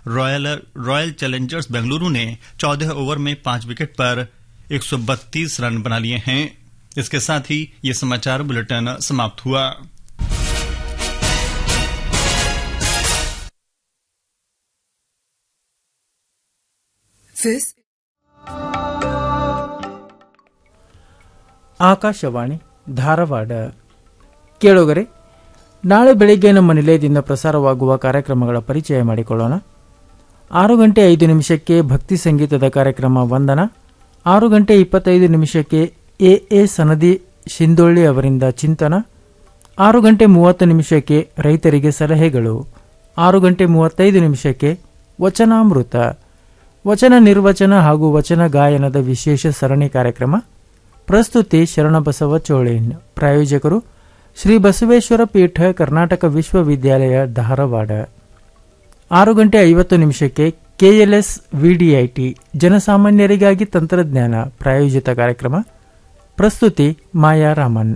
royal royal Challengers Bengaluru ने 14 over में पांच विकेट पर 132 रन बना लिए हैं इसके साथ ही ये समाचार बुलेटिन समाप्त हुआ This ಆಕಾಶವಾಣಿ ಧಾರವಾಡ ಕೇಳುಗರೆ ನಾಳೆ ಬೆಳಿಗ್ಗೆ ನಮ್ಮ ನಿಲಯದಿಂದ ಪ್ರಸಾರವಾಗುವ ಕಾರ್ಯಕ್ರಮಗಳ ಪರಿಚಯ ಮಾಡಿಕೊಳ್ಳೋಣ ಆರು ಗಂಟೆ ಐದು ನಿಮಿಷಕ್ಕೆ ಭಕ್ತಿ ಸಂಗೀತದ ಕಾರ್ಯಕ್ರಮ ವಂದನ ಆರು ಗಂಟೆ ಇಪ್ಪತ್ತೈದು ನಿಮಿಷಕ್ಕೆ ಎ ಎ ಸನದಿ ಶಿಂದೊಳ್ಳಿ ಅವರಿಂದ ಚಿಂತನ ಆರು ಗಂಟೆ ಮೂವತ್ತು ನಿಮಿಷಕ್ಕೆ ರೈತರಿಗೆ ಸಲಹೆಗಳು ಆರು ಗಂಟೆ ಮೂವತ್ತೈದು ನಿಮಿಷಕ್ಕೆ ವಚನಾಮೃತ ವಚನ ನಿರ್ವಚನ ಹಾಗೂ ವಚನ ಗಾಯನದ ವಿಶೇಷ ಸರಣಿ ಕಾರ್ಯಕ್ರಮ ಪ್ರಸ್ತುತಿ ಶರಣಬಸವ ಚೋಳೇನ್ ಪ್ರಾಯೋಜಕರು ಶ್ರೀ ಬಸವೇಶ್ವರ ಪೀಠ ಕರ್ನಾಟಕ ವಿಶ್ವವಿದ್ಯಾಲಯ ಧಾರವಾಡ ಆರು ಗಂಟೆ ಐವತ್ತು ನಿಮಿಷಕ್ಕೆ ಕೆಎಲ್ಎಸ್ ವಿಡಿಐಟಿ ಜನಸಾಮಾನ್ಯರಿಗಾಗಿ ತಂತ್ರಜ್ಞಾನ ಪ್ರಾಯೋಜಿತ ಕಾರ್ಯಕ್ರಮ ಪ್ರಸ್ತುತಿ ಮಾಯಾ ರಾಮನ್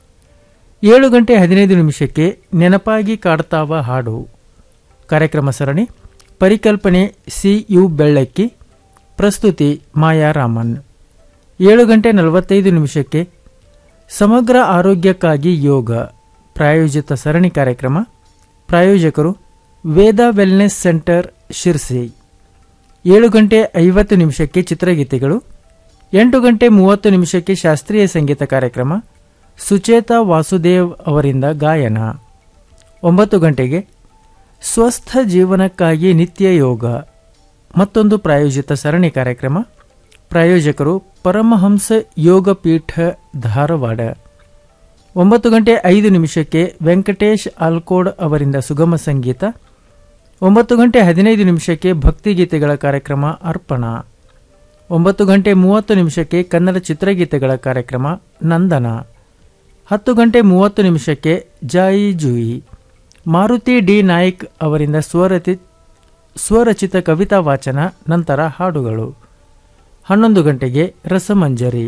ಏಳು ಗಂಟೆ ಹದಿನೈದು ನಿಮಿಷಕ್ಕೆ ನೆನಪಾಗಿ ಕಾಡ್ತಾವ ಹಾಡು ಕಾರ್ಯಕ್ರಮ ಸರಣಿ ಪರಿಕಲ್ಪನೆ ಸಿ ಯು ಬೆಳ್ಳಕ್ಕಿ ಪ್ರಸ್ತುತಿ ಮಾಯಾ ರಾಮನ್ ಏಳು ಗಂಟೆ ನಲವತ್ತೈದು ನಿಮಿಷಕ್ಕೆ ಸಮಗ್ರ ಆರೋಗ್ಯಕ್ಕಾಗಿ ಯೋಗ ಪ್ರಾಯೋಜಿತ ಸರಣಿ ಕಾರ್ಯಕ್ರಮ ಪ್ರಾಯೋಜಕರು ವೇದ ವೆಲ್ನೆಸ್ ಸೆಂಟರ್ ಶಿರ್ಸಿ ಏಳು ಗಂಟೆ ಐವತ್ತು ನಿಮಿಷಕ್ಕೆ ಚಿತ್ರಗೀತೆಗಳು ಎಂಟು ಗಂಟೆ ಮೂವತ್ತು ನಿಮಿಷಕ್ಕೆ ಶಾಸ್ತ್ರೀಯ ಸಂಗೀತ ಕಾರ್ಯಕ್ರಮ ಸುಚೇತಾ ವಾಸುದೇವ್ ಅವರಿಂದ ಗಾಯನ ಒಂಬತ್ತು ಗಂಟೆಗೆ ಸ್ವಸ್ಥ ಜೀವನಕ್ಕಾಗಿ ನಿತ್ಯ ಯೋಗ ಮತ್ತೊಂದು ಪ್ರಾಯೋಜಿತ ಸರಣಿ ಕಾರ್ಯಕ್ರಮ ಪ್ರಾಯೋಜಕರು ಪರಮಹಂಸ ಯೋಗ ಪೀಠ ಧಾರವಾಡ ಒಂಬತ್ತು ಗಂಟೆ ಐದು ನಿಮಿಷಕ್ಕೆ ವೆಂಕಟೇಶ್ ಆಲ್ಕೋಡ್ ಅವರಿಂದ ಸುಗಮ ಸಂಗೀತ ಒಂಬತ್ತು ಗಂಟೆ ಹದಿನೈದು ನಿಮಿಷಕ್ಕೆ ಭಕ್ತಿಗೀತೆಗಳ ಕಾರ್ಯಕ್ರಮ ಅರ್ಪಣ ಒಂಬತ್ತು ಗಂಟೆ ಮೂವತ್ತು ನಿಮಿಷಕ್ಕೆ ಕನ್ನಡ ಚಿತ್ರಗೀತೆಗಳ ಕಾರ್ಯಕ್ರಮ ನಂದನ ಹತ್ತು ಗಂಟೆ ಮೂವತ್ತು ನಿಮಿಷಕ್ಕೆ ಜಾಯಿ ಜೂಯಿ ಮಾರುತಿ ಡಿ ನಾಯ್ಕ್ ಅವರಿಂದ ಸ್ವರತಿ ಸ್ವರಚಿತ ಕವಿತಾ ವಾಚನ ನಂತರ ಹಾಡುಗಳು ಹನ್ನೊಂದು ಗಂಟೆಗೆ ರಸಮಂಜರಿ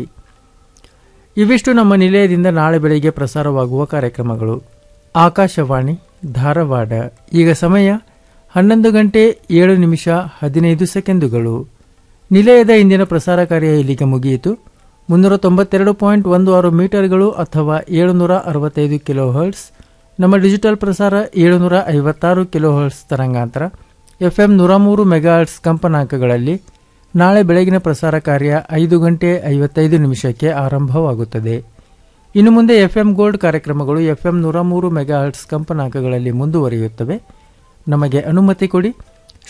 ಇವಿಷ್ಟು ನಮ್ಮ ನಿಲಯದಿಂದ ನಾಳೆ ಬೆಳಿಗ್ಗೆ ಪ್ರಸಾರವಾಗುವ ಕಾರ್ಯಕ್ರಮಗಳು ಆಕಾಶವಾಣಿ ಧಾರವಾಡ ಈಗ ಸಮಯ ಹನ್ನೊಂದು ಗಂಟೆ ಏಳು ನಿಮಿಷ ಹದಿನೈದು ಸೆಕೆಂಡುಗಳು ನಿಲಯದ ಇಂದಿನ ಪ್ರಸಾರ ಕಾರ್ಯ ಇಲ್ಲಿಗೆ ಮುಗಿಯಿತು ಮುನ್ನೂರ ತೊಂಬತ್ತೆರಡು ಪಾಯಿಂಟ್ ಒಂದು ಆರು ಮೀಟರ್ಗಳು ಅಥವಾ ಏಳುನೂರ ಅರವತ್ತೈದು ಕಿಲೋ ಹರ್ಟ್ಸ್ ನಮ್ಮ ಡಿಜಿಟಲ್ ಪ್ರಸಾರ ಏಳುನೂರ ಐವತ್ತಾರು ಕಿಲೋ ಹರ್ಟ್ಸ್ ತರಂಗಾಂತರ ಎಫ್ಎಂ ನೂರ ಮೂರು ಮೆಗಾಹರ್ಟ್ಸ್ ಕಂಪನಾಂಕಗಳಲ್ಲಿ ನಾಳೆ ಬೆಳಗಿನ ಪ್ರಸಾರ ಕಾರ್ಯ ಐದು ಗಂಟೆ ಐವತ್ತೈದು ನಿಮಿಷಕ್ಕೆ ಆರಂಭವಾಗುತ್ತದೆ ಇನ್ನು ಮುಂದೆ ಎಫ್ಎಂ ಗೋಲ್ಡ್ ಕಾರ್ಯಕ್ರಮಗಳು ಎಫ್ಎಂ ನೂರ ಮೂರು ಮೆಗಾಹರ್ಟ್ಸ್ ಕಂಪನಾಂಕಗಳಲ್ಲಿ ಮುಂದುವರಿಯುತ್ತವೆ ನಮಗೆ ಅನುಮತಿ ಕೊಡಿ